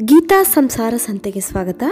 ಗೀತಾ ಸಂಸಾರ ಸಂತೆಗೆ ಸ್ವಾಗತ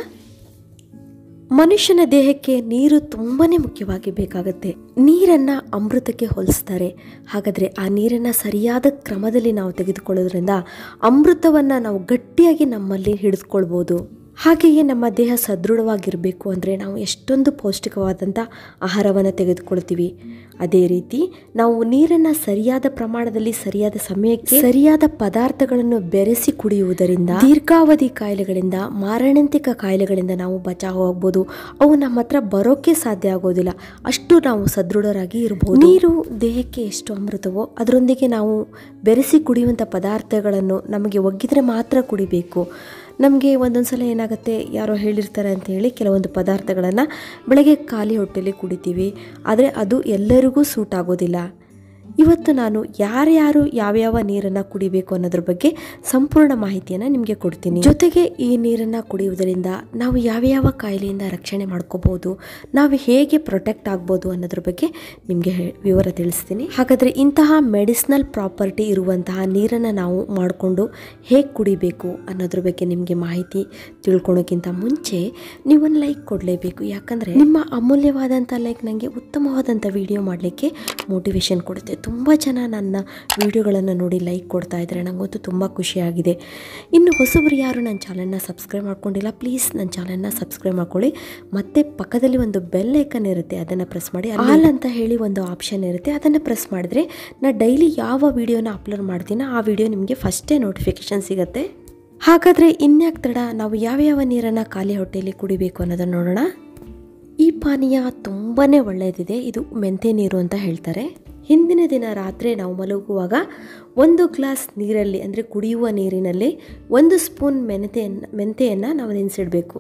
ಮನುಷ್ಯನ ದೇಹಕ್ಕೆ ನೀರು ತುಂಬಾನೇ ಮುಖ್ಯವಾಗಿ ಬೇಕಾಗುತ್ತೆ ನೀರನ್ನ ಅಮೃತಕ್ಕೆ ಹೋಲಿಸ್ತಾರೆ ಹಾಗಾದ್ರೆ ಆ ನೀರನ್ನ ಸರಿಯಾದ ಕ್ರಮದಲ್ಲಿ ನಾವು ತೆಗೆದುಕೊಳ್ಳೋದ್ರಿಂದ ಅಮೃತವನ್ನ ನಾವು ಗಟ್ಟಿಯಾಗಿ ನಮ್ಮಲ್ಲಿ ಹಿಡಿದುಕೊಳ್ಬೋದು ಹಾಗೆಯೇ ನಮ್ಮ ದೇಹ ಸದೃಢವಾಗಿರಬೇಕು ಅಂದರೆ ನಾವು ಎಷ್ಟೊಂದು ಪೌಷ್ಟಿಕವಾದಂಥ ಆಹಾರವನ್ನು ತೆಗೆದುಕೊಳ್ತೀವಿ ಅದೇ ರೀತಿ ನಾವು ನೀರನ್ನು ಸರಿಯಾದ ಪ್ರಮಾಣದಲ್ಲಿ ಸರಿಯಾದ ಸಮಯಕ್ಕೆ ಸರಿಯಾದ ಪದಾರ್ಥಗಳನ್ನು ಬೆರೆಸಿ ಕುಡಿಯುವುದರಿಂದ ದೀರ್ಘಾವಧಿ ಕಾಯಿಲೆಗಳಿಂದ ಮಾರಣಾಂತಿಕ ಕಾಯಿಲೆಗಳಿಂದ ನಾವು ಬಚಾವ್ ಆಗ್ಬೋದು ಅವು ನಮ್ಮ ಹತ್ರ ಬರೋಕ್ಕೆ ಸಾಧ್ಯ ಆಗೋದಿಲ್ಲ ಅಷ್ಟು ನಾವು ಸದೃಢರಾಗಿ ಇರಬಹುದು ನೀರು ದೇಹಕ್ಕೆ ಎಷ್ಟು ಅಮೃತವೋ ಅದರೊಂದಿಗೆ ನಾವು ಬೆರೆಸಿ ಕುಡಿಯುವಂಥ ಪದಾರ್ಥಗಳನ್ನು ನಮಗೆ ಒಗ್ಗಿದ್ರೆ ಮಾತ್ರ ಕುಡಿಬೇಕು ನಮಗೆ ಒಂದೊಂದು ಸಲ ಏನಾಗುತ್ತೆ ಯಾರೋ ಹೇಳಿರ್ತಾರೆ ಅಂತ ಹೇಳಿ ಕೆಲವೊಂದು ಪದಾರ್ಥಗಳನ್ನು ಬೆಳಗ್ಗೆ ಖಾಲಿ ಹೊಟ್ಟೆಲಿ ಕುಡಿತೀವಿ ಆದರೆ ಅದು ಎಲ್ಲರಿಗೂ ಸೂಟ್ ಆಗೋದಿಲ್ಲ ಇವತ್ತು ನಾನು ಯಾರ್ಯಾರು ಯಾವ್ಯಾವ ನೀರನ್ನು ಕುಡಿಬೇಕು ಅನ್ನೋದ್ರ ಬಗ್ಗೆ ಸಂಪೂರ್ಣ ಮಾಹಿತಿಯನ್ನು ನಿಮಗೆ ಕೊಡ್ತೀನಿ ಜೊತೆಗೆ ಈ ನೀರನ್ನು ಕುಡಿಯುವುದರಿಂದ ನಾವು ಯಾವ್ಯಾವ ಕಾಯಿಲೆಯಿಂದ ರಕ್ಷಣೆ ಮಾಡ್ಕೋಬಹುದು ನಾವು ಹೇಗೆ ಪ್ರೊಟೆಕ್ಟ್ ಆಗ್ಬೋದು ಅನ್ನೋದ್ರ ಬಗ್ಗೆ ನಿಮಗೆ ವಿವರ ತಿಳಿಸ್ತೀನಿ ಹಾಗಾದರೆ ಇಂತಹ ಮೆಡಿಸಿನಲ್ ಪ್ರಾಪರ್ಟಿ ಇರುವಂತಹ ನೀರನ್ನು ನಾವು ಮಾಡಿಕೊಂಡು ಹೇಗೆ ಕುಡಿಬೇಕು ಅನ್ನೋದ್ರ ಬಗ್ಗೆ ನಿಮಗೆ ಮಾಹಿತಿ ತಿಳ್ಕೊಳೋಕ್ಕಿಂತ ಮುಂಚೆ ನೀವೊಂದು ಲೈಕ್ ಕೊಡಲೇಬೇಕು ಯಾಕಂದರೆ ನಿಮ್ಮ ಅಮೂಲ್ಯವಾದಂಥ ಲೈಕ್ ನನಗೆ ಉತ್ತಮವಾದಂಥ ವಿಡಿಯೋ ಮಾಡಲಿಕ್ಕೆ ಮೋಟಿವೇಶನ್ ಕೊಡುತ್ತೆ ತುಂಬ ಜನ ನನ್ನ ವಿಡಿಯೋಗಳನ್ನು ನೋಡಿ ಲೈಕ್ ಕೊಡ್ತಾ ಇದ್ದಾರೆ ನನಗಂತೂ ತುಂಬ ಖುಷಿಯಾಗಿದೆ ಇನ್ನು ಹೊಸಬರು ಯಾರು ನನ್ನ ಚಾನಲ್ನ ಸಬ್ಸ್ಕ್ರೈಬ್ ಮಾಡ್ಕೊಂಡಿಲ್ಲ ಪ್ಲೀಸ್ ನನ್ನ ಚಾನಲ್ನ ಸಬ್ಸ್ಕ್ರೈಬ್ ಮಾಡ್ಕೊಳ್ಳಿ ಮತ್ತು ಪಕ್ಕದಲ್ಲಿ ಒಂದು ಬೆಲ್ ಐಕನ್ ಇರುತ್ತೆ ಅದನ್ನು ಪ್ರೆಸ್ ಮಾಡಿ ಆಲ್ ಅಂತ ಹೇಳಿ ಒಂದು ಆಪ್ಷನ್ ಇರುತ್ತೆ ಅದನ್ನು ಪ್ರೆಸ್ ಮಾಡಿದ್ರೆ ನಾನು ಡೈಲಿ ಯಾವ ವಿಡಿಯೋನ ಅಪ್ಲೋಡ್ ಮಾಡ್ತೀನೋ ಆ ವಿಡಿಯೋ ನಿಮಗೆ ಫಸ್ಟೇ ನೋಟಿಫಿಕೇಶನ್ ಸಿಗುತ್ತೆ ಹಾಗಾದರೆ ಇನ್ಯಾಕೆ ತಡ ನಾವು ಯಾವ್ಯಾವ ನೀರನ್ನು ಖಾಲಿ ಹೊಟ್ಟೆಯಲ್ಲಿ ಕುಡಿಬೇಕು ಅನ್ನೋದನ್ನು ನೋಡೋಣ ಈ ಪಾನೀಯ ತುಂಬಾ ಒಳ್ಳೆಯದಿದೆ ಇದು ಮೆಂತೆ ನೀರು ಅಂತ ಹೇಳ್ತಾರೆ ಹಿಂದಿನ ದಿನ ರಾತ್ರಿ ನಾವು ಮಲಗುವಾಗ ಒಂದು ಗ್ಲಾಸ್ ನೀರಲ್ಲಿ ಅಂದರೆ ಕುಡಿಯುವ ನೀರಿನಲ್ಲಿ ಒಂದು ಸ್ಪೂನ್ ಮೆಂತೆಯನ್ನು ಮೆಂತೆಯನ್ನು ನಾವು ನೆನೆಸಿಡಬೇಕು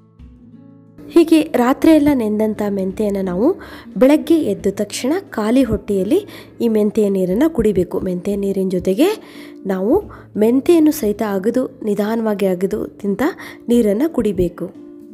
ಹೀಗೆ ರಾತ್ರಿಯೆಲ್ಲ ನೆಂದಂಥ ಮೆಂತೆಯನ್ನು ನಾವು ಬೆಳಗ್ಗೆ ಎದ್ದ ತಕ್ಷಣ ಖಾಲಿ ಹೊಟ್ಟೆಯಲ್ಲಿ ಈ ಮೆಂತೆಯ ನೀರನ್ನು ಕುಡಿಬೇಕು ಮೆಂತೆಯ ನೀರಿನ ಜೊತೆಗೆ ನಾವು ಮೆಂತೆಯನ್ನು ಸಹಿತ ಅಗದು ನಿಧಾನವಾಗಿ ಅಗದು ತಿಂತ ನೀರನ್ನು ಕುಡಿಬೇಕು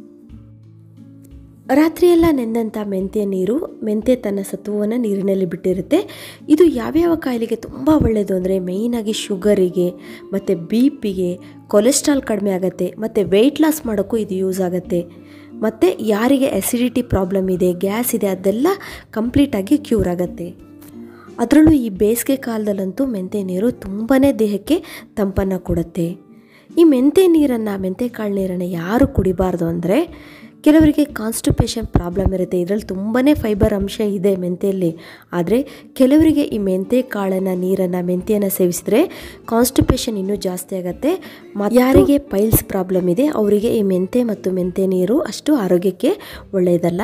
ರಾತ್ರಿಯೆಲ್ಲ ನೆಂದಂಥ ಮೆಂತ್ಯ ನೀರು ಮೆಂತ್ಯ ತನ್ನ ಸತ್ವವನ್ನು ನೀರಿನಲ್ಲಿ ಬಿಟ್ಟಿರುತ್ತೆ ಇದು ಯಾವ್ಯಾವ ಕಾಯಿಲೆಗೆ ತುಂಬ ಒಳ್ಳೆಯದು ಅಂದರೆ ಮೇಯ್ನಾಗಿ ಶುಗರಿಗೆ ಮತ್ತು ಬಿ ಪಿಗೆ ಕೊಲೆಸ್ಟ್ರಾಲ್ ಕಡಿಮೆ ಆಗುತ್ತೆ ಮತ್ತು ವೆಯ್ಟ್ ಲಾಸ್ ಮಾಡೋಕ್ಕೂ ಇದು ಯೂಸ್ ಆಗುತ್ತೆ ಮತ್ತು ಯಾರಿಗೆ ಅಸಿಡಿಟಿ ಪ್ರಾಬ್ಲಮ್ ಇದೆ ಗ್ಯಾಸ್ ಇದೆ ಅದೆಲ್ಲ ಕಂಪ್ಲೀಟಾಗಿ ಕ್ಯೂರ್ ಆಗುತ್ತೆ ಅದರಲ್ಲೂ ಈ ಬೇಸಿಗೆ ಕಾಲದಲ್ಲಂತೂ ಮೆಂತ್ಯ ನೀರು ತುಂಬಾ ದೇಹಕ್ಕೆ ತಂಪನ್ನು ಕೊಡುತ್ತೆ ಈ ಮೆಂತ್ಯ ನೀರನ್ನು ಮೆಂತ್ಯಕಾಳು ನೀರನ್ನು ಯಾರು ಕುಡಿಬಾರ್ದು ಅಂದರೆ ಕೆಲವರಿಗೆ ಕಾನ್ಸ್ಟಿಪೇಷನ್ ಪ್ರಾಬ್ಲಮ್ ಇರುತ್ತೆ ಇದರಲ್ಲಿ ತುಂಬಾ ಫೈಬರ್ ಅಂಶ ಇದೆ ಮೆಂತೆಯಲ್ಲಿ ಆದರೆ ಕೆಲವರಿಗೆ ಈ ಮೆಂತೆ ಕಾಳನ್ನು ನೀರನ್ನು ಮೆಂತೆಯನ್ನು ಸೇವಿಸಿದ್ರೆ ಕಾನ್ಸ್ಟಿಪೇಷನ್ ಇನ್ನೂ ಜಾಸ್ತಿ ಆಗುತ್ತೆ ಯಾರಿಗೆ ಪೈಲ್ಸ್ ಪ್ರಾಬ್ಲಮ್ ಇದೆ ಅವರಿಗೆ ಈ ಮೆಂತೆ ಮತ್ತು ಮೆಂತೆ ನೀರು ಅಷ್ಟು ಆರೋಗ್ಯಕ್ಕೆ ಒಳ್ಳೆಯದಲ್ಲ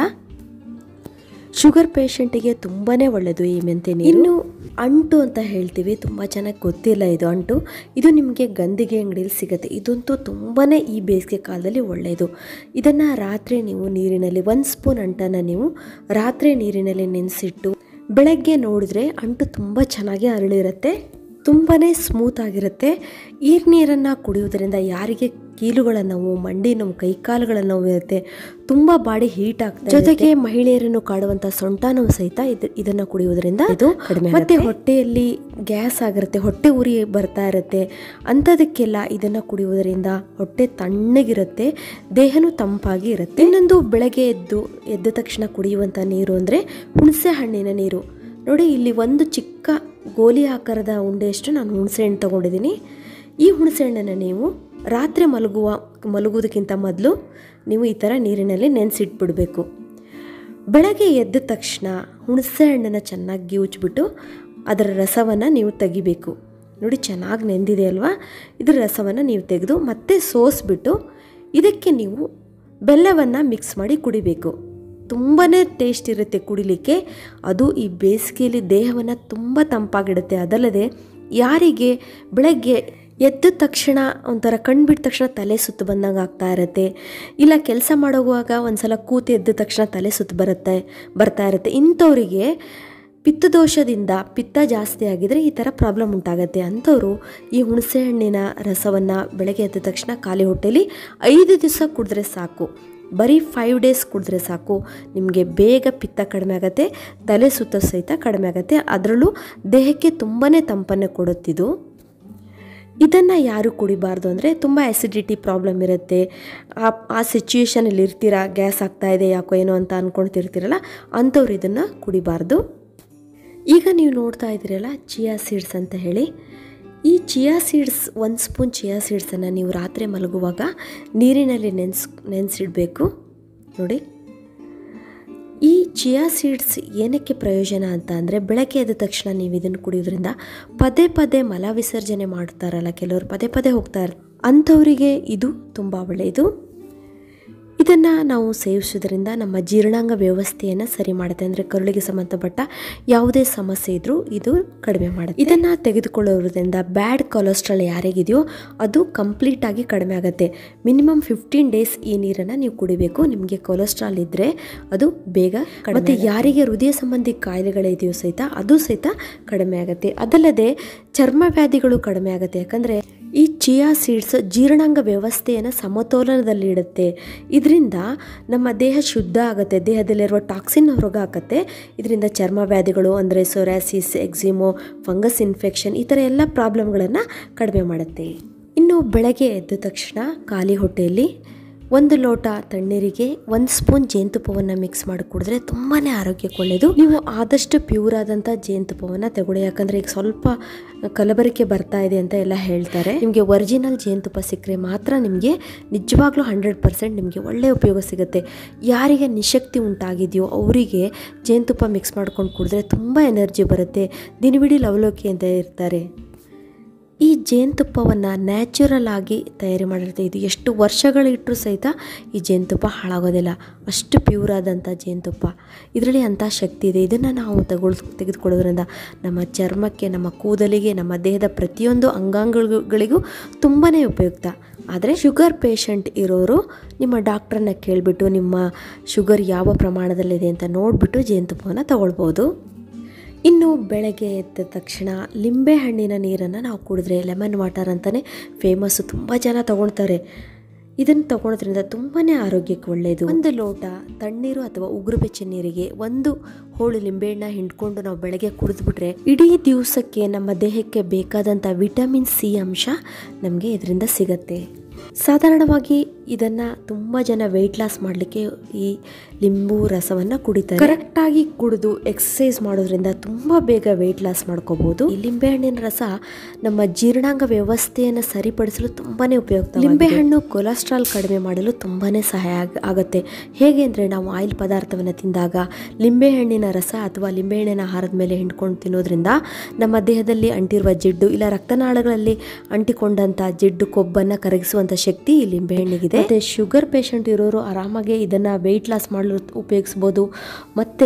ಶುಗರ್ ಪೇಷಂಟಿಗೆ ತುಂಬಾ ಒಳ್ಳೆಯದು ಈ ಮೆಂತೆ ನೀರು ಇನ್ನು ಅಂಟು ಅಂತ ಹೇಳ್ತೀವಿ ತುಂಬ ಚೆನ್ನಾಗಿ ಗೊತ್ತಿಲ್ಲ ಇದು ಅಂಟು ಇದು ನಿಮಗೆ ಗಂದಿಗೆ ಅಂಗಡಿಯಲ್ಲಿ ಸಿಗುತ್ತೆ ಇದಂತೂ ತುಂಬಾ ಈ ಬೇಸಿಗೆ ಕಾಲದಲ್ಲಿ ಒಳ್ಳೆಯದು ಇದನ್ನು ರಾತ್ರಿ ನೀವು ನೀರಿನಲ್ಲಿ ಒಂದು ಸ್ಪೂನ್ ಅಂಟನ್ನು ನೀವು ರಾತ್ರಿ ನೀರಿನಲ್ಲಿ ನೆನೆಸಿಟ್ಟು ಬೆಳಗ್ಗೆ ನೋಡಿದ್ರೆ ಅಂಟು ತುಂಬ ಚೆನ್ನಾಗಿ ಅರಳಿರುತ್ತೆ ತುಂಬಾ ಸ್ಮೂತ್ ಆಗಿರುತ್ತೆ ಈ ನೀರನ್ನು ಕುಡಿಯೋದ್ರಿಂದ ಯಾರಿಗೆ ಕೀಲುಗಳ ನೋವು ಮಂಡಿ ನೋವು ಕೈಕಾಲುಗಳ ನೋವು ಇರುತ್ತೆ ತುಂಬ ಬಾಡಿ ಹೀಟ್ ಆಗ್ತದೆ ಜೊತೆಗೆ ಮಹಿಳೆಯರನ್ನು ಕಾಡುವಂಥ ಸೊಂಟ ನೋವು ಸಹಿತ ಇದು ಇದನ್ನು ಕುಡಿಯೋದ್ರಿಂದ ಇದು ಕಡಿಮೆ ಮತ್ತೆ ಹೊಟ್ಟೆಯಲ್ಲಿ ಗ್ಯಾಸ್ ಆಗಿರುತ್ತೆ ಹೊಟ್ಟೆ ಉರಿ ಬರ್ತಾ ಇರುತ್ತೆ ಅಂಥದಕ್ಕೆಲ್ಲ ಇದನ್ನು ಕುಡಿಯೋದ್ರಿಂದ ಹೊಟ್ಟೆ ತಣ್ಣಗಿರುತ್ತೆ ದೇಹನೂ ತಂಪಾಗಿ ಇರುತ್ತೆ ಇನ್ನೊಂದು ಬೆಳಗ್ಗೆ ಎದ್ದು ಎದ್ದ ತಕ್ಷಣ ಕುಡಿಯುವಂಥ ನೀರು ಅಂದರೆ ಹುಣಸೆ ಹಣ್ಣಿನ ನೀರು ನೋಡಿ ಇಲ್ಲಿ ಒಂದು ಚಿಕ್ಕ ಗೋಲಿ ಆಕಾರದ ಉಂಡೆಯಷ್ಟು ನಾನು ಹುಣಸೆ ಹಣ್ಣು ತೊಗೊಂಡಿದ್ದೀನಿ ಈ ಹುಣಸೆ ಹಣ್ಣನ್ನು ನೀವು ರಾತ್ರಿ ಮಲಗುವ ಮಲಗುವುದಕ್ಕಿಂತ ಮೊದಲು ನೀವು ಈ ಥರ ನೀರಿನಲ್ಲಿ ನೆನೆಸಿಟ್ಬಿಡಬೇಕು ಬೆಳಗ್ಗೆ ಎದ್ದ ತಕ್ಷಣ ಹುಣಸೆ ಹಣ್ಣನ್ನು ಚೆನ್ನಾಗಿ ಗಿವುಚ್ಬಿಟ್ಟು ಅದರ ರಸವನ್ನು ನೀವು ತೆಗಿಬೇಕು ನೋಡಿ ಚೆನ್ನಾಗಿ ನೆಂದಿದೆ ಅಲ್ವಾ ಇದರ ರಸವನ್ನು ನೀವು ತೆಗೆದು ಮತ್ತೆ ಸೋಸಿಬಿಟ್ಟು ಇದಕ್ಕೆ ನೀವು ಬೆಲ್ಲವನ್ನು ಮಿಕ್ಸ್ ಮಾಡಿ ಕುಡಿಬೇಕು ತುಂಬಾ ಟೇಸ್ಟ್ ಇರುತ್ತೆ ಕುಡಿಲಿಕ್ಕೆ ಅದು ಈ ಬೇಸಿಗೆಯಲ್ಲಿ ದೇಹವನ್ನು ತುಂಬ ತಂಪಾಗಿಡುತ್ತೆ ಅದಲ್ಲದೆ ಯಾರಿಗೆ ಬೆಳಗ್ಗೆ ಎದ್ದ ತಕ್ಷಣ ಒಂಥರ ಕಣ್ಣು ಬಿಟ್ಟ ತಕ್ಷಣ ತಲೆ ಸುತ್ತು ಬಂದಂಗೆ ಆಗ್ತಾ ಇರುತ್ತೆ ಇಲ್ಲ ಕೆಲಸ ಮಾಡೋಗುವಾಗ ಒಂದ್ಸಲ ಕೂತು ಎದ್ದ ತಕ್ಷಣ ತಲೆ ಸುತ್ತು ಬರುತ್ತೆ ಬರ್ತಾ ಇರುತ್ತೆ ಇಂಥವರಿಗೆ ಪಿತ್ತದೋಷದಿಂದ ಪಿತ್ತ ಜಾಸ್ತಿ ಆಗಿದರೆ ಈ ಥರ ಪ್ರಾಬ್ಲಮ್ ಉಂಟಾಗುತ್ತೆ ಅಂಥವರು ಈ ಹುಣಸೆ ಹಣ್ಣಿನ ರಸವನ್ನು ಬೆಳಗ್ಗೆ ಎದ್ದ ತಕ್ಷಣ ಖಾಲಿ ಹೊಟ್ಟೆಲಿ ಐದು ದಿವಸ ಕುಡಿದ್ರೆ ಸಾಕು ಬರೀ ಫೈವ್ ಡೇಸ್ ಕುಡಿದ್ರೆ ಸಾಕು ನಿಮಗೆ ಬೇಗ ಪಿತ್ತ ಕಡಿಮೆ ಆಗುತ್ತೆ ತಲೆ ಸುತ್ತ ಸಹಿತ ಕಡಿಮೆ ಆಗುತ್ತೆ ಅದರಲ್ಲೂ ದೇಹಕ್ಕೆ ತುಂಬಾ ತಂಪನ್ನು ಕೊಡುತ್ತಿದ್ದು ಇದನ್ನು ಯಾರು ಕುಡಿಬಾರ್ದು ಅಂದರೆ ತುಂಬ ಆ್ಯಸಿಡಿಟಿ ಪ್ರಾಬ್ಲಮ್ ಇರುತ್ತೆ ಆ ಆ ಸಿಚುಯೇಷನಲ್ಲಿ ಇರ್ತೀರಾ ಗ್ಯಾಸ್ ಆಗ್ತಾ ಇದೆ ಯಾಕೋ ಏನೋ ಅಂತ ಅಂದ್ಕೊಳ್ತಿರ್ತೀರಲ್ಲ ಅಂಥವ್ರು ಇದನ್ನು ಕುಡಿಬಾರ್ದು ಈಗ ನೀವು ನೋಡ್ತಾ ಇದ್ದೀರಲ್ಲ ಚಿಯಾ ಸೀಡ್ಸ್ ಅಂತ ಹೇಳಿ ಈ ಚಿಯಾ ಸೀಡ್ಸ್ ಒಂದು ಸ್ಪೂನ್ ಚಿಯಾ ಸೀಡ್ಸನ್ನು ನೀವು ರಾತ್ರಿ ಮಲಗುವಾಗ ನೀರಿನಲ್ಲಿ ನೆನೆಸ್ ನೆನೆಸಿಡಬೇಕು ನೋಡಿ ಈ ಚಿಯಾ ಸೀಡ್ಸ್ ಏನಕ್ಕೆ ಪ್ರಯೋಜನ ಅಂತ ಅಂದರೆ ಬೆಳಗ್ಗೆ ಎದ್ದ ತಕ್ಷಣ ನೀವು ಇದನ್ನು ಕುಡಿಯೋದ್ರಿಂದ ಪದೇ ಪದೇ ಮಲ ವಿಸರ್ಜನೆ ಮಾಡ್ತಾರಲ್ಲ ಕೆಲವರು ಪದೇ ಪದೇ ಹೋಗ್ತಾ ಇರ್ ಅಂಥವರಿಗೆ ಇದು ತುಂಬ ಒಳ್ಳೆಯದು ಇದನ್ನು ನಾವು ಸೇವಿಸೋದ್ರಿಂದ ನಮ್ಮ ಜೀರ್ಣಾಂಗ ವ್ಯವಸ್ಥೆಯನ್ನು ಸರಿ ಮಾಡುತ್ತೆ ಅಂದರೆ ಕರುಳಿಗೆ ಸಂಬಂಧಪಟ್ಟ ಯಾವುದೇ ಸಮಸ್ಯೆ ಇದ್ದರೂ ಇದು ಕಡಿಮೆ ಮಾಡುತ್ತೆ ಇದನ್ನು ತೆಗೆದುಕೊಳ್ಳೋದ್ರಿಂದ ಬ್ಯಾಡ್ ಕೊಲೆಸ್ಟ್ರಾಲ್ ಯಾರಿಗಿದೆಯೋ ಅದು ಕಂಪ್ಲೀಟಾಗಿ ಕಡಿಮೆ ಆಗುತ್ತೆ ಮಿನಿಮಮ್ ಫಿಫ್ಟೀನ್ ಡೇಸ್ ಈ ನೀರನ್ನು ನೀವು ಕುಡಿಬೇಕು ನಿಮಗೆ ಕೊಲೆಸ್ಟ್ರಾಲ್ ಇದ್ದರೆ ಅದು ಬೇಗ ಮತ್ತು ಯಾರಿಗೆ ಹೃದಯ ಸಂಬಂಧಿ ಕಾಯಿಲೆಗಳಿದೆಯೋ ಸಹಿತ ಅದು ಸಹಿತ ಕಡಿಮೆ ಆಗುತ್ತೆ ಅದಲ್ಲದೆ ಚರ್ಮ ವ್ಯಾಧಿಗಳು ಕಡಿಮೆ ಆಗುತ್ತೆ ಯಾಕಂದರೆ ಈ ಚಿಯಾ ಸೀಡ್ಸ್ ಜೀರ್ಣಾಂಗ ವ್ಯವಸ್ಥೆಯನ್ನು ಸಮತೋಲನದಲ್ಲಿ ಇಡುತ್ತೆ ಇದರಿಂದ ನಮ್ಮ ದೇಹ ಶುದ್ಧ ಆಗುತ್ತೆ ದೇಹದಲ್ಲಿರುವ ಟಾಕ್ಸಿನ್ ಹೊರಗೆ ಹಾಕತ್ತೆ ಇದರಿಂದ ಚರ್ಮ ವ್ಯಾಧಿಗಳು ಅಂದರೆ ಸೊರಾಸಿಸ್ ಎಕ್ಸಿಮೋ ಫಂಗಸ್ ಇನ್ಫೆಕ್ಷನ್ ಈ ಥರ ಎಲ್ಲ ಪ್ರಾಬ್ಲಮ್ಗಳನ್ನು ಕಡಿಮೆ ಮಾಡುತ್ತೆ ಇನ್ನು ಬೆಳಗ್ಗೆ ಎದ್ದ ತಕ್ಷಣ ಖಾಲಿ ಹೊಟ್ಟೆಯಲ್ಲಿ ಒಂದು ಲೋಟ ತಣ್ಣೀರಿಗೆ ಒಂದು ಸ್ಪೂನ್ ಜೇನುತುಪ್ಪವನ್ನು ಮಿಕ್ಸ್ ಮಾಡಿ ಕುಡಿದ್ರೆ ತುಂಬಾ ಆರೋಗ್ಯಕ್ಕೆ ಒಳ್ಳೆಯದು ನೀವು ಆದಷ್ಟು ಪ್ಯೂರ್ ಆದಂಥ ಜೇನುತುಪ್ಪವನ್ನು ತಗೊಳ್ಳಿ ಯಾಕಂದರೆ ಈಗ ಸ್ವಲ್ಪ ಕಲಬರಿಕೆ ಬರ್ತಾ ಇದೆ ಅಂತ ಎಲ್ಲ ಹೇಳ್ತಾರೆ ನಿಮಗೆ ಒರಿಜಿನಲ್ ಜೇನುತುಪ್ಪ ಸಿಕ್ಕರೆ ಮಾತ್ರ ನಿಮಗೆ ನಿಜವಾಗ್ಲೂ ಹಂಡ್ರೆಡ್ ಪರ್ಸೆಂಟ್ ನಿಮಗೆ ಒಳ್ಳೆಯ ಉಪಯೋಗ ಸಿಗುತ್ತೆ ಯಾರಿಗೆ ನಿಶಕ್ತಿ ಉಂಟಾಗಿದೆಯೋ ಅವರಿಗೆ ಜೇನುತುಪ್ಪ ಮಿಕ್ಸ್ ಮಾಡ್ಕೊಂಡು ಕುಡಿದ್ರೆ ತುಂಬ ಎನರ್ಜಿ ಬರುತ್ತೆ ದಿನವಿಡೀ ಲವಲೋಕಿ ಅಂತ ಇರ್ತಾರೆ ಈ ಜೇನುತುಪ್ಪವನ್ನು ನ್ಯಾಚುರಲ್ ಆಗಿ ತಯಾರಿ ಮಾಡಿರುತ್ತೆ ಇದು ಎಷ್ಟು ವರ್ಷಗಳಿಟ್ಟರೂ ಸಹಿತ ಈ ಜೇನುತುಪ್ಪ ಹಾಳಾಗೋದಿಲ್ಲ ಅಷ್ಟು ಪ್ಯೂರ್ ಆದಂಥ ಜೇನುತುಪ್ಪ ಇದರಲ್ಲಿ ಅಂಥ ಶಕ್ತಿ ಇದೆ ಇದನ್ನು ನಾವು ತಗೊಳ್ ತೆಗೆದುಕೊಳ್ಳೋದ್ರಿಂದ ನಮ್ಮ ಚರ್ಮಕ್ಕೆ ನಮ್ಮ ಕೂದಲಿಗೆ ನಮ್ಮ ದೇಹದ ಪ್ರತಿಯೊಂದು ಅಂಗಾಂಗಗಳಿಗೂ ತುಂಬಾ ಉಪಯುಕ್ತ ಆದರೆ ಶುಗರ್ ಪೇಷಂಟ್ ಇರೋರು ನಿಮ್ಮ ಡಾಕ್ಟ್ರನ್ನ ಕೇಳಿಬಿಟ್ಟು ನಿಮ್ಮ ಶುಗರ್ ಯಾವ ಪ್ರಮಾಣದಲ್ಲಿದೆ ಅಂತ ನೋಡಿಬಿಟ್ಟು ಜೇನುತುಪ್ಪವನ್ನು ತಗೊಳ್ಬೋದು ಇನ್ನು ಬೆಳಗ್ಗೆ ಎದ್ದ ತಕ್ಷಣ ಲಿಂಬೆ ಹಣ್ಣಿನ ನೀರನ್ನು ನಾವು ಕುಡಿದ್ರೆ ಲೆಮನ್ ವಾಟರ್ ಅಂತಲೇ ಫೇಮಸ್ಸು ತುಂಬ ಜನ ತಗೊಳ್ತಾರೆ ಇದನ್ನು ತಗೊಳೋದ್ರಿಂದ ತುಂಬಾ ಆರೋಗ್ಯಕ್ಕೆ ಒಳ್ಳೆಯದು ಒಂದು ಲೋಟ ತಣ್ಣೀರು ಅಥವಾ ಉಗುರು ಬೆಚ್ಚ ನೀರಿಗೆ ಒಂದು ಹೋಳು ಲಿಂಬೆಹಣ್ಣ ಹಿಂಡ್ಕೊಂಡು ನಾವು ಬೆಳಗ್ಗೆ ಕುಡಿದ್ಬಿಟ್ರೆ ಇಡೀ ದಿವಸಕ್ಕೆ ನಮ್ಮ ದೇಹಕ್ಕೆ ಬೇಕಾದಂಥ ವಿಟಮಿನ್ ಸಿ ಅಂಶ ನಮಗೆ ಇದರಿಂದ ಸಿಗತ್ತೆ ಸಾಧಾರಣವಾಗಿ ಇದನ್ನು ತುಂಬ ಜನ ವೆಯ್ಟ್ ಲಾಸ್ ಮಾಡಲಿಕ್ಕೆ ಈ ಲಿಂಬು ರಸವನ್ನು ಕುಡಿತಾರೆ ಕರೆಕ್ಟಾಗಿ ಕುಡಿದು ಎಕ್ಸಸೈಸ್ ಮಾಡೋದ್ರಿಂದ ತುಂಬ ಬೇಗ ವೆಯ್ಟ್ ಲಾಸ್ ಮಾಡ್ಕೋಬಹುದು ಈ ಲಿಂಬೆಹಣ್ಣಿನ ರಸ ನಮ್ಮ ಜೀರ್ಣಾಂಗ ವ್ಯವಸ್ಥೆಯನ್ನು ಸರಿಪಡಿಸಲು ತುಂಬಾ ಉಪಯುಕ್ತ ಲಿಂಬೆಹಣ್ಣು ಕೊಲೆಸ್ಟ್ರಾಲ್ ಕಡಿಮೆ ಮಾಡಲು ತುಂಬಾ ಸಹಾಯ ಆಗ- ಆಗುತ್ತೆ ಹೇಗೆ ಅಂದರೆ ನಾವು ಆಯಿಲ್ ಪದಾರ್ಥವನ್ನು ತಿಂದಾಗ ಲಿಂಬೆಹಣ್ಣಿನ ರಸ ಅಥವಾ ಲಿಂಬೆಹಣ್ಣಿನ ಆಹಾರದ ಮೇಲೆ ಹಿಂಡ್ಕೊಂಡು ತಿನ್ನೋದ್ರಿಂದ ನಮ್ಮ ದೇಹದಲ್ಲಿ ಅಂಟಿರುವ ಜಿಡ್ಡು ಇಲ್ಲ ರಕ್ತನಾಳಗಳಲ್ಲಿ ಅಂಟಿಕೊಂಡಂಥ ಜಿಡ್ಡು ಕೊಬ್ಬನ್ನು ಕರಗಿಸುವಂಥ ಶಕ್ತಿ ಈ ಲಿಂಬೆಹಣ್ಣಿಗಿದೆ ಮತ್ತು ಶುಗರ್ ಪೇಷಂಟ್ ಇರೋರು ಆರಾಮಾಗಿ ಇದನ್ನು ವೆಯ್ಟ್ ಲಾಸ್ ಮಾಡಲು ಉಪಯೋಗಿಸ್ಬೋದು ಮತ್ತು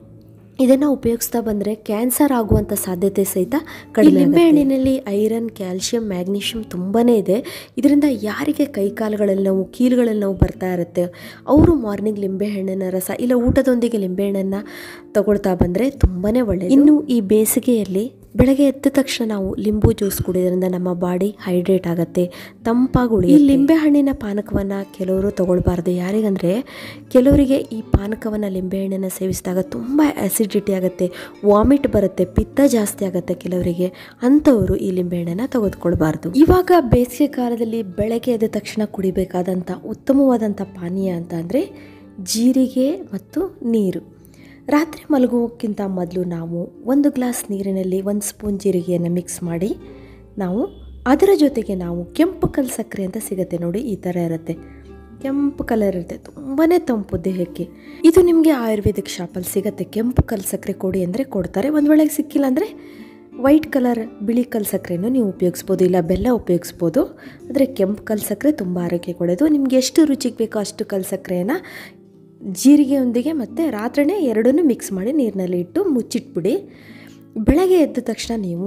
ಇದನ್ನು ಉಪಯೋಗಿಸ್ತಾ ಬಂದರೆ ಕ್ಯಾನ್ಸರ್ ಆಗುವಂಥ ಸಾಧ್ಯತೆ ಸಹಿತ ಕಡಿಮೆ ಲಿಂಬೆಹಣ್ಣಿನಲ್ಲಿ ಐರನ್ ಕ್ಯಾಲ್ಶಿಯಂ ಮ್ಯಾಗ್ನೀಷಿಯಂ ತುಂಬಾ ಇದೆ ಇದರಿಂದ ಯಾರಿಗೆ ಕೈಕಾಲುಗಳಲ್ಲಿ ನೋವು ಕೀಲುಗಳಲ್ಲಿ ನೋವು ಬರ್ತಾ ಇರುತ್ತೆ ಅವರು ಮಾರ್ನಿಂಗ್ ಲಿಂಬೆಹಣ್ಣಿನ ರಸ ಇಲ್ಲ ಊಟದೊಂದಿಗೆ ಲಿಂಬೆಹಣ್ಣನ್ನು ತಗೊಳ್ತಾ ಬಂದರೆ ತುಂಬಾ ಒಳ್ಳೆಯದು ಇನ್ನು ಈ ಬೇಸಿಗೆಯಲ್ಲಿ ಬೆಳಗ್ಗೆ ಎದ್ದ ತಕ್ಷಣ ನಾವು ಲಿಂಬು ಜ್ಯೂಸ್ ಕುಡಿಯೋದ್ರಿಂದ ನಮ್ಮ ಬಾಡಿ ಹೈಡ್ರೇಟ್ ಆಗುತ್ತೆ ತಂಪಾಗಿ ಉಳಿ ಈ ಲಿಂಬೆ ಹಣ್ಣಿನ ಪಾನಕವನ್ನು ಕೆಲವರು ತಗೊಳ್ಬಾರ್ದು ಯಾರಿಗಂದರೆ ಕೆಲವರಿಗೆ ಈ ಪಾನಕವನ್ನು ಲಿಂಬೆಹಣ್ಣನ್ನು ಸೇವಿಸಿದಾಗ ತುಂಬ ಆ್ಯಸಿಡಿಟಿ ಆಗುತ್ತೆ ವಾಮಿಟ್ ಬರುತ್ತೆ ಪಿತ್ತ ಜಾಸ್ತಿ ಆಗುತ್ತೆ ಕೆಲವರಿಗೆ ಅಂಥವರು ಈ ಲಿಂಬೆಹಣ್ಣನ್ನು ತೆಗೆದುಕೊಳ್ಬಾರ್ದು ಇವಾಗ ಬೇಸಿಗೆ ಕಾಲದಲ್ಲಿ ಬೆಳಗ್ಗೆ ಎದ್ದ ತಕ್ಷಣ ಕುಡಿಬೇಕಾದಂಥ ಉತ್ತಮವಾದಂಥ ಪಾನೀಯ ಅಂತ ಅಂದರೆ ಜೀರಿಗೆ ಮತ್ತು ನೀರು ರಾತ್ರಿ ಮಲಗುವಕ್ಕಿಂತ ಮೊದಲು ನಾವು ಒಂದು ಗ್ಲಾಸ್ ನೀರಿನಲ್ಲಿ ಒಂದು ಸ್ಪೂನ್ ಜೀರಿಗೆಯನ್ನು ಮಿಕ್ಸ್ ಮಾಡಿ ನಾವು ಅದರ ಜೊತೆಗೆ ನಾವು ಕೆಂಪು ಕಲ್ ಸಕ್ಕರೆ ಅಂತ ಸಿಗುತ್ತೆ ನೋಡಿ ಈ ಥರ ಇರುತ್ತೆ ಕೆಂಪು ಕಲರ್ ಇರುತ್ತೆ ತುಂಬಾ ತಂಪು ದೇಹಕ್ಕೆ ಇದು ನಿಮಗೆ ಆಯುರ್ವೇದಿಕ್ ಶಾಪಲ್ಲಿ ಸಿಗುತ್ತೆ ಕೆಂಪು ಕಲ್ ಸಕ್ಕರೆ ಕೊಡಿ ಅಂದರೆ ಕೊಡ್ತಾರೆ ಒಂದು ವೇಳೆಗೆ ಸಿಕ್ಕಿಲ್ಲ ಅಂದರೆ ವೈಟ್ ಕಲರ್ ಬಿಳಿ ಕಲ್ ಸಕ್ಕರೆನೂ ನೀವು ಉಪಯೋಗಿಸ್ಬೋದು ಇಲ್ಲ ಬೆಲ್ಲ ಉಪಯೋಗಿಸ್ಬೋದು ಆದರೆ ಕೆಂಪು ಕಲ್ ಸಕ್ಕರೆ ತುಂಬ ಆರೋಗ್ಯಕ್ಕೆ ಒಳ್ಳೆಯದು ನಿಮಗೆ ಎಷ್ಟು ರುಚಿಗೆ ಬೇಕೋ ಅಷ್ಟು ಕಲ್ ಸಕ್ಕರೆಯನ್ನು ಜೀರಿಗೆಯೊಂದಿಗೆ ಮತ್ತು ರಾತ್ರಿನೇ ಎರಡನ್ನೂ ಮಿಕ್ಸ್ ಮಾಡಿ ನೀರಿನಲ್ಲಿ ಇಟ್ಟು ಮುಚ್ಚಿಟ್ಬಿಡಿ ಬೆಳಗ್ಗೆ ಎದ್ದ ತಕ್ಷಣ ನೀವು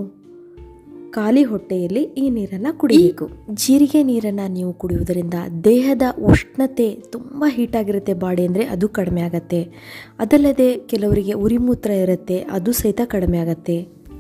ಖಾಲಿ ಹೊಟ್ಟೆಯಲ್ಲಿ ಈ ನೀರನ್ನು ಕುಡಿಬೇಕು ಜೀರಿಗೆ ನೀರನ್ನು ನೀವು ಕುಡಿಯುವುದರಿಂದ ದೇಹದ ಉಷ್ಣತೆ ತುಂಬ ಹೀಟಾಗಿರುತ್ತೆ ಬಾಡಿ ಅಂದರೆ ಅದು ಕಡಿಮೆ ಆಗುತ್ತೆ ಅದಲ್ಲದೆ ಕೆಲವರಿಗೆ ಉರಿಮೂತ್ರ ಇರುತ್ತೆ ಅದು ಸಹಿತ ಕಡಿಮೆ ಆಗುತ್ತೆ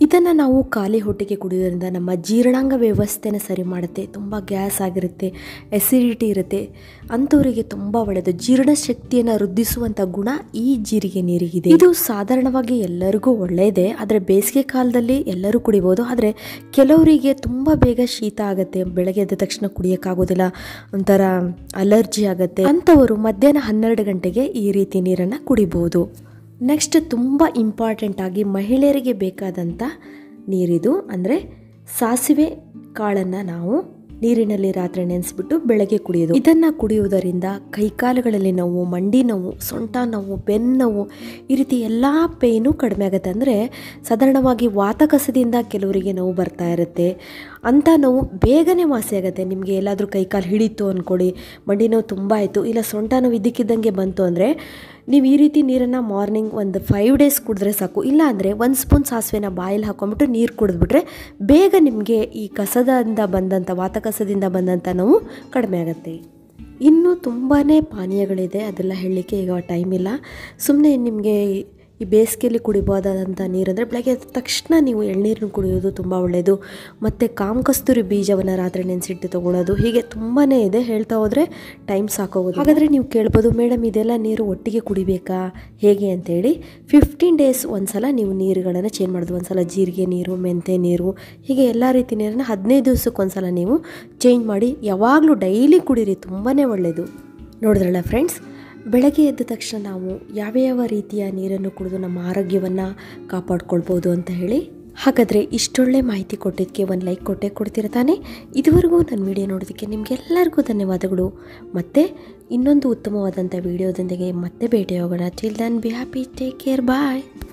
ಇದನ್ನು ನಾವು ಖಾಲಿ ಹೊಟ್ಟೆಗೆ ಕುಡಿಯೋದ್ರಿಂದ ನಮ್ಮ ಜೀರ್ಣಾಂಗ ವ್ಯವಸ್ಥೆನ ಸರಿ ಮಾಡುತ್ತೆ ತುಂಬ ಗ್ಯಾಸ್ ಆಗಿರುತ್ತೆ ಎಸಿಡಿಟಿ ಇರುತ್ತೆ ಅಂಥವರಿಗೆ ತುಂಬ ಒಳ್ಳೆಯದು ಜೀರ್ಣಶಕ್ತಿಯನ್ನು ವೃದ್ಧಿಸುವಂಥ ಗುಣ ಈ ಜೀರಿಗೆ ನೀರಿಗಿದೆ ಇದು ಸಾಧಾರಣವಾಗಿ ಎಲ್ಲರಿಗೂ ಒಳ್ಳೆಯದೇ ಆದರೆ ಬೇಸಿಗೆ ಕಾಲದಲ್ಲಿ ಎಲ್ಲರೂ ಕುಡಿಬೋದು ಆದರೆ ಕೆಲವರಿಗೆ ತುಂಬ ಬೇಗ ಶೀತ ಆಗುತ್ತೆ ಬೆಳಗ್ಗೆ ಎದ್ದ ತಕ್ಷಣ ಕುಡಿಯೋಕ್ಕಾಗೋದಿಲ್ಲ ಒಂಥರ ಅಲರ್ಜಿ ಆಗುತ್ತೆ ಅಂಥವರು ಮಧ್ಯಾಹ್ನ ಹನ್ನೆರಡು ಗಂಟೆಗೆ ಈ ರೀತಿ ನೀರನ್ನು ಕುಡಿಬೋದು ನೆಕ್ಸ್ಟ್ ತುಂಬ ಇಂಪಾರ್ಟೆಂಟ್ ಆಗಿ ಮಹಿಳೆಯರಿಗೆ ಬೇಕಾದಂಥ ನೀರಿದು ಅಂದರೆ ಸಾಸಿವೆ ಕಾಳನ್ನು ನಾವು ನೀರಿನಲ್ಲಿ ರಾತ್ರಿ ನೆನೆಸ್ಬಿಟ್ಟು ಬೆಳಗ್ಗೆ ಕುಡಿಯೋದು ಇದನ್ನು ಕುಡಿಯುವುದರಿಂದ ಕೈಕಾಲುಗಳಲ್ಲಿ ನೋವು ಮಂಡಿ ನೋವು ಸೊಂಟ ನೋವು ಬೆನ್ನು ನೋವು ಈ ರೀತಿ ಎಲ್ಲ ಪೇಯ್ನು ಕಡಿಮೆ ಆಗುತ್ತೆ ಅಂದರೆ ಸಾಧಾರಣವಾಗಿ ವಾತಕಸದಿಂದ ಕೆಲವರಿಗೆ ನೋವು ಬರ್ತಾ ಇರುತ್ತೆ ಅಂಥ ನೋವು ಬೇಗನೆ ವಾಸಿ ಆಗುತ್ತೆ ನಿಮಗೆ ಎಲ್ಲಾದರೂ ಕೈಕಾಲು ಹಿಡಿತು ಅಂದ್ಕೊಳ್ಳಿ ಮಂಡಿ ನೋವು ತುಂಬ ಆಯಿತು ಇಲ್ಲ ಸೊಂಟ ನೋವು ಇದ್ದಕ್ಕಿದ್ದಂಗೆ ಬಂತು ಅಂದರೆ ನೀವು ಈ ರೀತಿ ನೀರನ್ನು ಮಾರ್ನಿಂಗ್ ಒಂದು ಫೈವ್ ಡೇಸ್ ಕುಡಿದ್ರೆ ಸಾಕು ಇಲ್ಲ ಅಂದರೆ ಒಂದು ಸ್ಪೂನ್ ಸಾಸಿವೆನ ಬಾಯಲ್ಲಿ ಹಾಕೊಂಡ್ಬಿಟ್ಟು ನೀರು ಕುಡಿದ್ಬಿಟ್ರೆ ಬೇಗ ನಿಮಗೆ ಈ ಕಸದಿಂದ ಬಂದಂಥ ವಾತಕಸದಿಂದ ಬಂದಂಥ ನೋವು ಕಡಿಮೆ ಆಗುತ್ತೆ ಇನ್ನೂ ತುಂಬಾ ಪಾನೀಯಗಳಿದೆ ಅದೆಲ್ಲ ಹೇಳಲಿಕ್ಕೆ ಈಗ ಟೈಮ್ ಇಲ್ಲ ಸುಮ್ಮನೆ ನಿಮಗೆ ಈ ಬೇಸಿಗೆಯಲ್ಲಿ ಕುಡಿಬೋದಾದಂಥ ನೀರಂದರೆ ಬೆಳಗ್ಗೆ ಎದ್ದ ತಕ್ಷಣ ನೀವು ಎಳ್ನೀರನ್ನು ಕುಡಿಯೋದು ತುಂಬ ಒಳ್ಳೆಯದು ಮತ್ತು ಕಾಮಕಸ್ತೂರಿ ಬೀಜವನ್ನು ರಾತ್ರಿ ನೆನೆಸಿಟ್ಟು ತೊಗೊಳೋದು ಹೀಗೆ ತುಂಬಾ ಇದೆ ಹೇಳ್ತಾ ಹೋದರೆ ಟೈಮ್ ಸಾಕೋಗೋದು ಹಾಗಾದರೆ ನೀವು ಕೇಳ್ಬೋದು ಮೇಡಮ್ ಇದೆಲ್ಲ ನೀರು ಒಟ್ಟಿಗೆ ಕುಡಿಬೇಕಾ ಹೇಗೆ ಅಂತೇಳಿ ಫಿಫ್ಟೀನ್ ಡೇಸ್ ಒಂದ್ಸಲ ನೀವು ನೀರುಗಳನ್ನು ಚೇಂಜ್ ಮಾಡೋದು ಒಂದ್ಸಲ ಜೀರಿಗೆ ನೀರು ಮೆಂತೆ ನೀರು ಹೀಗೆ ಎಲ್ಲ ರೀತಿ ನೀರನ್ನು ಹದಿನೈದು ದಿವಸಕ್ಕೊಂದ್ಸಲ ನೀವು ಚೇಂಜ್ ಮಾಡಿ ಯಾವಾಗಲೂ ಡೈಲಿ ಕುಡೀರಿ ತುಂಬಾ ಒಳ್ಳೆಯದು ನೋಡಿದ್ರಲ್ಲ ಫ್ರೆಂಡ್ಸ್ ಬೆಳಗ್ಗೆ ಎದ್ದ ತಕ್ಷಣ ನಾವು ಯಾವ ಯಾವ ರೀತಿಯ ನೀರನ್ನು ಕುಡಿದು ನಮ್ಮ ಆರೋಗ್ಯವನ್ನು ಕಾಪಾಡ್ಕೊಳ್ಬೋದು ಅಂತ ಹೇಳಿ ಹಾಗಾದರೆ ಇಷ್ಟೊಳ್ಳೆ ಮಾಹಿತಿ ಕೊಟ್ಟಿದ್ದಕ್ಕೆ ಒಂದು ಲೈಕ್ ಕೊಟ್ಟೆ ಕೊಡ್ತಿರ್ತಾನೆ ಇದುವರೆಗೂ ನನ್ನ ವಿಡಿಯೋ ನೋಡೋದಕ್ಕೆ ನಿಮಗೆಲ್ಲರಿಗೂ ಧನ್ಯವಾದಗಳು ಮತ್ತು ಇನ್ನೊಂದು ಉತ್ತಮವಾದಂಥ ವಿಡಿಯೋದೊಂದಿಗೆ ಮತ್ತೆ ಭೇಟಿ ಹೋಗೋಣ till then be happy take care bye